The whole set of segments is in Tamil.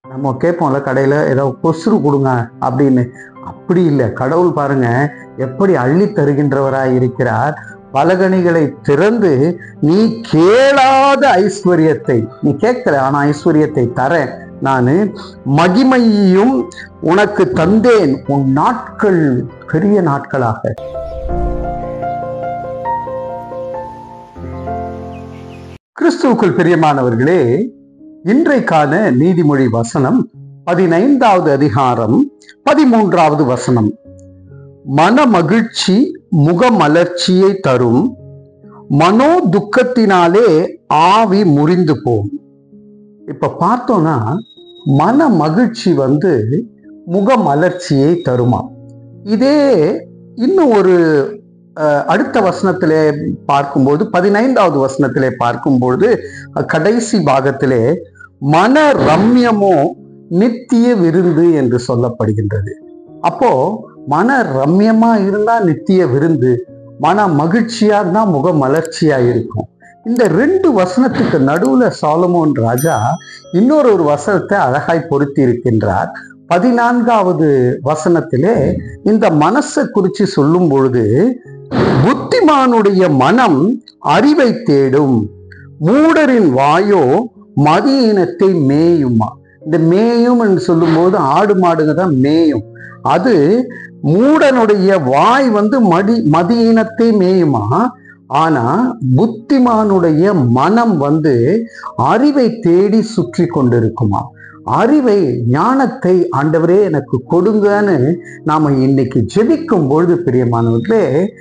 நம்ம கேட்போம்ல கடையில் ஏதோ கொசுறு கொடுங்க அப்படின்னு அப்படி இல்லை கடவுள் பாருங்க எப்படி அள்ளி தருகின்றவராய் இருக்கிறார் பலகணிகளை திறந்து நீ கேளாத ஐஸ்வர்யத்தை நீ கேட்கல ஆனா ஐஸ்வர்யத்தை தரேன் நான் மகிமையையும் உனக்கு தந்தேன் உன் நாட்கள் பெரிய நாட்களாக கிறிஸ்துவுக்குள் பிரியமானவர்களே இன்றைக்கான நீதிமொழி வசனம் பதினைந்தாவது அதிகாரம் பதிமூன்றாவது வசனம் மன மகிழ்ச்சி முகமலர்ச்சியை தரும் மனோ துக்கத்தினாலே ஆவி முறிந்து போம் இப்ப பார்த்தோம்னா மன மகிழ்ச்சி வந்து முகமலர்ச்சியை தருமா இதே இன்னும் ஒரு அஹ், அடுத்த வசனத்திலே பார்க்கும்போது பதினைந்தாவது வசனத்திலே பார்க்கும்போது அஹ், கடைசி பாகத்திலே மன ரம்யமோ நித்திய விருந்து என்று சொல்லப்படுகின்றது அப்போ மன ரம்யமா இருந்தா நித்திய விருந்து மன மகிழ்ச்சியா இருந்தா முக மலர்ச்சியா இருக்கும் இந்த ரெண்டு வசனத்துக்கு நடுவுல சாலமோன் ராஜா இன்னொரு ஒரு வசனத்தை அழகாய் பொருத்தி இருக்கின்றார் பதினான்காவது வசனத்திலே இந்த மனசை குறித்து சொல்லும் பொழுது புத்திமானுடைய மனம் அறிவை தேடும் மூடரின் வாயோ மதியினத்தை மேயுமா இந்த மேயும் என்று சொல்லும்போது ஆடு மாடுங்க தான் மேயும் அது மூடனுடைய வாய் வந்து மடி மதியினத்தை மேயுமா ஆனா புத்திமானுடைய மனம் வந்து அறிவை தேடி சுற்றி கொண்டிருக்குமா அறிவை ஞானத்தை ஆண்டவரே எனக்கு கொடுங்கன்னு நாம இன்னைக்கு ஜெபிக்கும் பொழுது பிரியமானவர்களே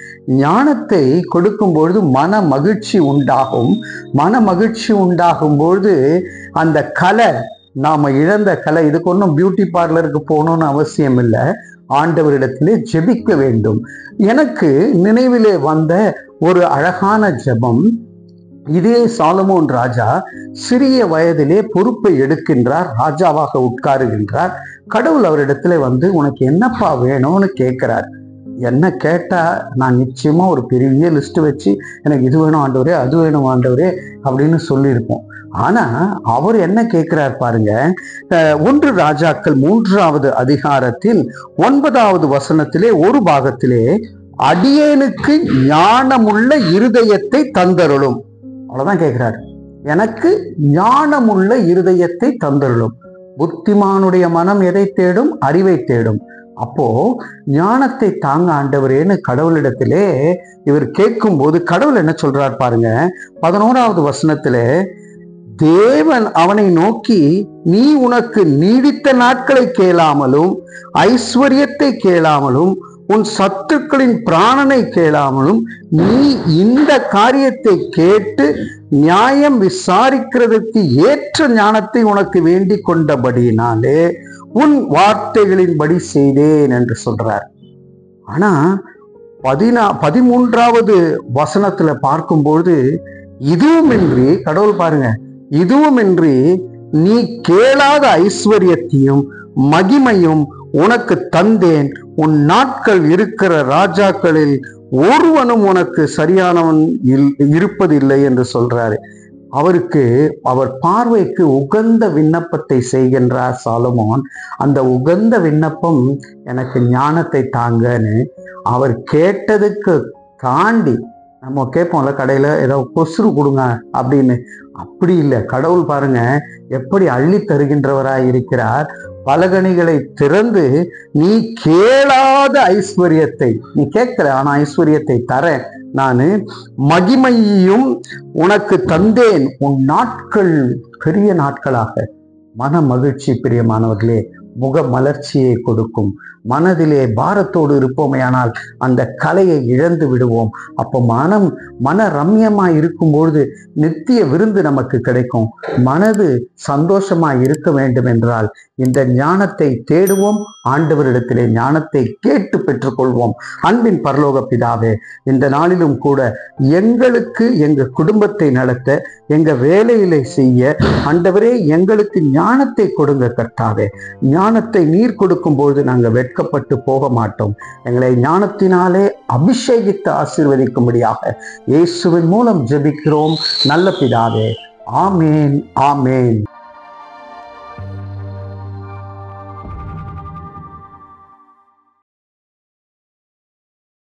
ஞானத்தை கொடுக்கும் பொழுது மன மகிழ்ச்சி உண்டாகும் மன மகிழ்ச்சி உண்டாகும் பொழுது அந்த கலை நாம இழந்த கலை இதுக்கு ஒன்றும் பியூட்டி பார்லருக்கு போகணும்னு அவசியம் இல்லை ஆண்டவரிடத்திலே ஜெபிக்க வேண்டும் எனக்கு நினைவிலே வந்த ஒரு அழகான ஜெபம் இதே சாலமோன் ராஜா சிறிய வயதிலே பொறுப்பை எடுக்கின்றார் ராஜாவாக உட்காருகின்றார் கடவுள் அவரிடத்துல வந்து உனக்கு என்னப்பா வேணும்னு கேட்கிறார் என்ன கேட்டா நான் நிச்சயமா ஒரு பெரிய லிஸ்ட் வச்சு எனக்கு இது வேணும் ஆண்டவரே அது வேணும் ஆண்டவரே அப்படின்னு சொல்லியிருப்போம் ஆனா அவர் என்ன கேட்கிறார் பாருங்க அஹ், ஒன்று ராஜாக்கள் மூன்றாவது அதிகாரத்தில் ஒன்பதாவது வசனத்திலே ஒரு பாகத்திலே அடியேனுக்கு ஞானமுள்ள இருதயத்தை தந்தருளும் அவ்வளவுதான் கேட்கிறார் எனக்கு ஞானமுள்ள இருதயத்தை தந்தருளும் புத்திமானுடைய மனம் எதை தேடும் அறிவை தேடும் அப்போ ஞானத்தை தாங்க ஆண்டவரேன்னு கடவுளிடத்திலே இவர் கேட்கும்போது கடவுள் என்ன சொல்றார் பாருங்க பதினோராவது வசனத்திலே தேவன் அவனை நோக்கி நீ உனக்கு நீடித்த நாட்களை கேளாமலும் ஐஸ்வர்யத்தை கேளாமலும் உன் சத்துக்களின் பிராணனை கேளாமலும் நீ இந்த காரியத்தை கேட்டு நியாயம் விசாரிக்கிறதுக்கு ஏற்ற ஞானத்தை உனக்கு வேண்டிக் கொண்டபடியினாலே உன் வார்த்தைகளின்படி செய்தேன் என்று சொல்றார் ஆனா பதினா பதிமூன்றாவது வசனத்துல பார்க்கும்போது இதுவுமின்றி கடவுள் பாருங்க இதுவுமின்றி நீ கேளாத ஐஸ்வர்யத்தையும் மகிமையும் உனக்கு தந்தேன் உன் நாட்கள் இருக்கிற ராஜாக்களில் ஒருவனும் உனக்கு சரியானவன் இல்- இருப்பதில்லை என்று சொல்றாரு அவருக்கு அவர் பார்வைக்கு உகந்த விண்ணப்பத்தை செய்கின்றார் சாலமோன் அந்த உகந்த விண்ணப்பம் எனக்கு ஞானத்தை தாங்கன்னு அவர் கேட்டதுக்கு தாண்டி நம்ம கேட்போம்ல கடையில ஏதோ கொசுறு கொடுங்க அப்படின்னு அப்படி இல்லை கடவுள் பாருங்க எப்படி அள்ளி தருகின்றவராய் இருக்கிறார் பலகணிகளை திறந்து நீ கேளாத ஐஸ்வர்யத்தை நீ கேட்கல ஆனா ஐஸ்வர்யத்தை தரேன் நான் மகிமையையும் உனக்கு தந்தேன் உன் நாட்கள் பெரிய நாட்களாக மன மகிழ்ச்சி பிரியமானவர்களே முக மலர்ச்சியை கொடுக்கும் மனதிலே பாரத்தோடு இருப்போமேயானால் அந்த கலையை இழந்து விடுவோம் அப்போ மனம் மன ரம்யமா இருக்கும்பொழுது நித்திய விருந்து நமக்கு கிடைக்கும் மனது சந்தோஷமா இருக்க வேண்டும் என்றால் இந்த ஞானத்தை தேடுவோம் ஆண்டவரிடத்திலே ஞானத்தை கேட்டு பெற்றுக்கொள்வோம் அன்பின் பரலோக பிதாவே இந்த நாளிலும் கூட எங்களுக்கு எங்க குடும்பத்தை நடத்த எங்க வேலையிலே செய்ய ஆண்டவரே எங்களுக்கு ஞானத்தை கொடுங்க கர்த்தாவே ஞானத்தை நீர் கொடுக்கும் பொழுது நாங்கள் வெட்கப்பட்டு போக மாட்டோம் எங்களை ஞானத்தினாலே அபிஷேகித்து ஆசீர்வதிக்கும்படியாக இயேசுவின் மூலம் ஜெபிக்கிறோம் நல்ல பிதாவே ஆமேன் ஆமேன்